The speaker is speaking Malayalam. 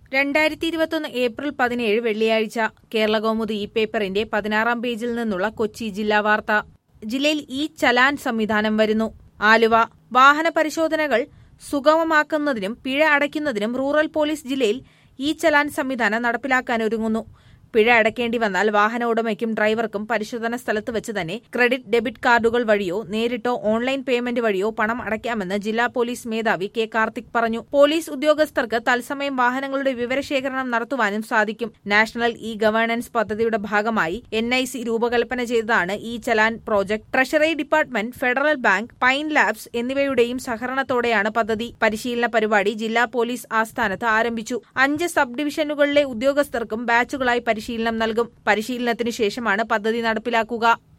രണ്ടായിരത്തി ഇരുപത്തൊന്ന് ഏപ്രിൽ പതിനേഴ് വെള്ളിയാഴ്ച കേരള കൗമുദി ഈ പേപ്പറിന്റെ പതിനാറാം പേജിൽ നിന്നുള്ള കൊച്ചി ജില്ലാ വാർത്ത ജില്ലയിൽ ഈ ചലാൻ സംവിധാനം വരുന്നു ആലുവ വാഹന പരിശോധനകൾ സുഗമമാക്കുന്നതിനും പിഴ അടയ്ക്കുന്നതിനും റൂറൽ പോലീസ് ജില്ലയിൽ ഈ ചലാൻ സംവിധാനം നടപ്പിലാക്കാൻ ഒരുങ്ങുന്നു പിഴ അടയ്ക്കേണ്ടി വന്നാൽ വാഹന ഉടമയ്ക്കും ഡ്രൈവർക്കും പരിശോധന സ്ഥലത്ത് വെച്ച് തന്നെ ക്രെഡിറ്റ് ഡെബിറ്റ് കാർഡുകൾ വഴിയോ നേരിട്ടോ ഓൺലൈൻ പേയ്മെന്റ് വഴിയോ പണം അടയ്ക്കാമെന്ന് ജില്ലാ പോലീസ് മേധാവി കെ കാർത്തിക് പറഞ്ഞു പോലീസ് ഉദ്യോഗസ്ഥർക്ക് തത്സമയം വാഹനങ്ങളുടെ വിവരശേഖരണം നടത്തുവാനും സാധിക്കും നാഷണൽ ഇ ഗവേണൻസ് പദ്ധതിയുടെ ഭാഗമായി എൻ ഐ സി രൂപകൽപ്പന ചെയ്തതാണ് ഈ challan project treasury department federal bank Pine Labs എന്നിവയുടെയും സഹകരണത്തോടെയാണ് പദ്ധതി പരിശീലന പരിപാടി ജില്ലാ പോലീസ് ആസ്ഥാനത്ത് ആരംഭിച്ചു അഞ്ച് സബ് ഡിവിഷനുകളിലെ ഉദ്യോഗസ്ഥർക്കും ബാച്ചുകളായി പരിശീലനം നൽകും പരിശീലനത്തിനു ശേഷമാണ് പദ്ധതി നടപ്പിലാക്കുക